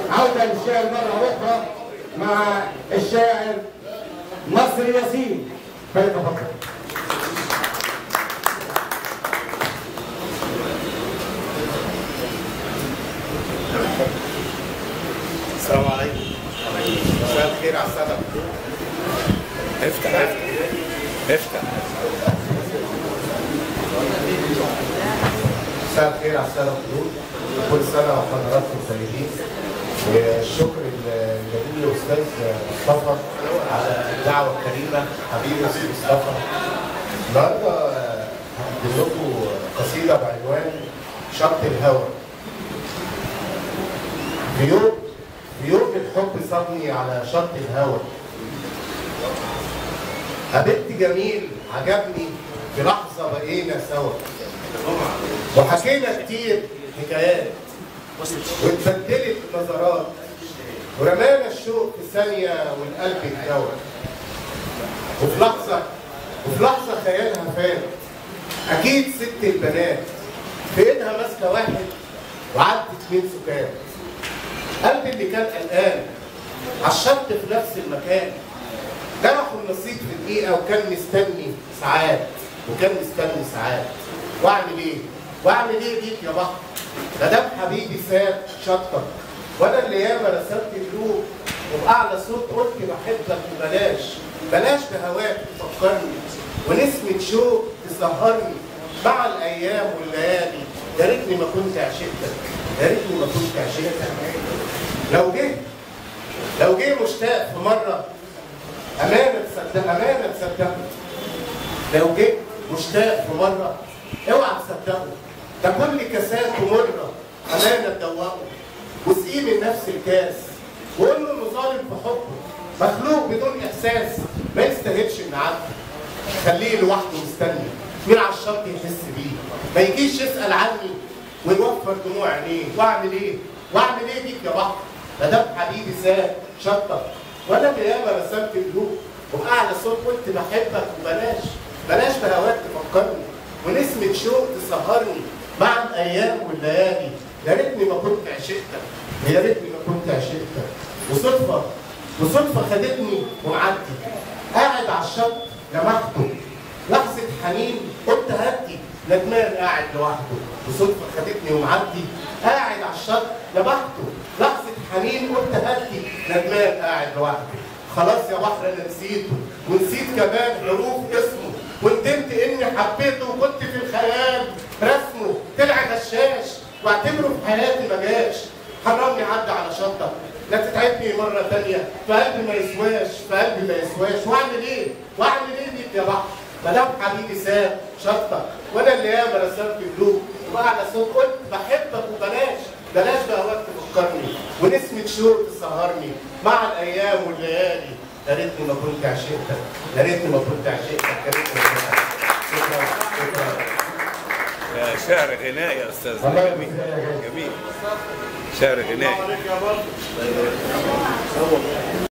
عودة للشعر مرة أخرى مع الشاعر نصر ياسين فليتفضل السلام عليكم مساء الخير على السادة افتح افتح افتح مساء الخير على السادة الحضور كل سنة وحضراتكم طيبين والشكر الجميل للأستاذ مصطفى على الدعوة الكريمة حبيبي أستاذ مصطفى النهارده هقدم لكم قصيدة بعنوان شط الهوى في يوم في يوم الحب صابني على شط الهوى قابلت جميل عجبني في لحظة بقينا سوا وحكينا كتير حكايات واتبدلت نظرات ورمانا الشوق في ثانية والقلب اتجوى وفي لحظة وفي لحظة خيالها فات أكيد ست البنات في إيدها ماسكة واحد وعدت اتنين سكات قلبي اللي كان قلقان على الشط في نفس المكان جرحوا النصيب في دقيقة وكان مستني ساعات وكان مستني ساعات واعمل ايه؟ واعمل ايه بيك يا بحر؟ ده دام حبيبي ساب شطك وانا اللي ياما رسمت قلوب وبأعلى صوت قلت بحبك وبلاش بلاش بهواك تفكرني ونسمة شوق تسهرني مع الايام والليالي يا ريتني ما كنت عشقتك يا ريتني ما كنت عشقتك لو جه لو جه مشتاق في مره امانه تصدق امانه تصدقه لو جه مشتاق في مره اوعى تصدقه ده كل كاساته مره امانه تدوقه واسقيه من نفس الكاس وقول له انه ظالم في حبه مخلوق بدون احساس ما يستاهلش ان عدل خليه لوحده مستني مين على الشط يحس بيه ما يجيش يسال عني ويوفر دموع عينيه واعمل ايه؟ واعمل ايه بيك يا بحر؟ ما دام حبيبي ساب شطك وانا اللي ياما رسمت قلوب وبأعلى صوت قلت بحبك وبلاش بلاش بهواك تفكرني ونسمة شوق تسهرني مع الايام والليالي يا ريتني ما كنت عشقتك يا ريتني ما كنت عشقتك وصدفه وصدفه خدتني ومعدي قاعد على الشط لمحته لحظه حنين قلت هدي ندمان قاعد لوحده وصدفه خدتني ومعدي قاعد على الشط لمحته لحظه حنين قلت هدي ندمان قاعد لوحده خلاص يا بحر انا نسيته ونسيت كمان حروف اسمه وندمت اني حبيته وكنت في الخيال رسمه طلع غشاش واعتبره في حياتي ما جاش حرمني عدى على شطك لا تتعبني مرة تانية في قلبي ما يسواش في قلبي ما يسواش واعمل ايه؟ واعمل ايه بيك يا بحر؟ ما دام حبيبي ساب شطك وانا اللي ياما رسمت قلوب وبعد صوت قلت بحبك وبلاش بلاش بهواك تفكرني ونسمة شوق تسهرني مع الايام والليالي يا ريتني ما كنت عشقتك يا ريتني ما كنت عشقتك يا ريتني ما كنت عشقتك شكرا شكرا يا شعر غنائي يا استاذ الله جميل يبارك فيك. جميل شعر غنائي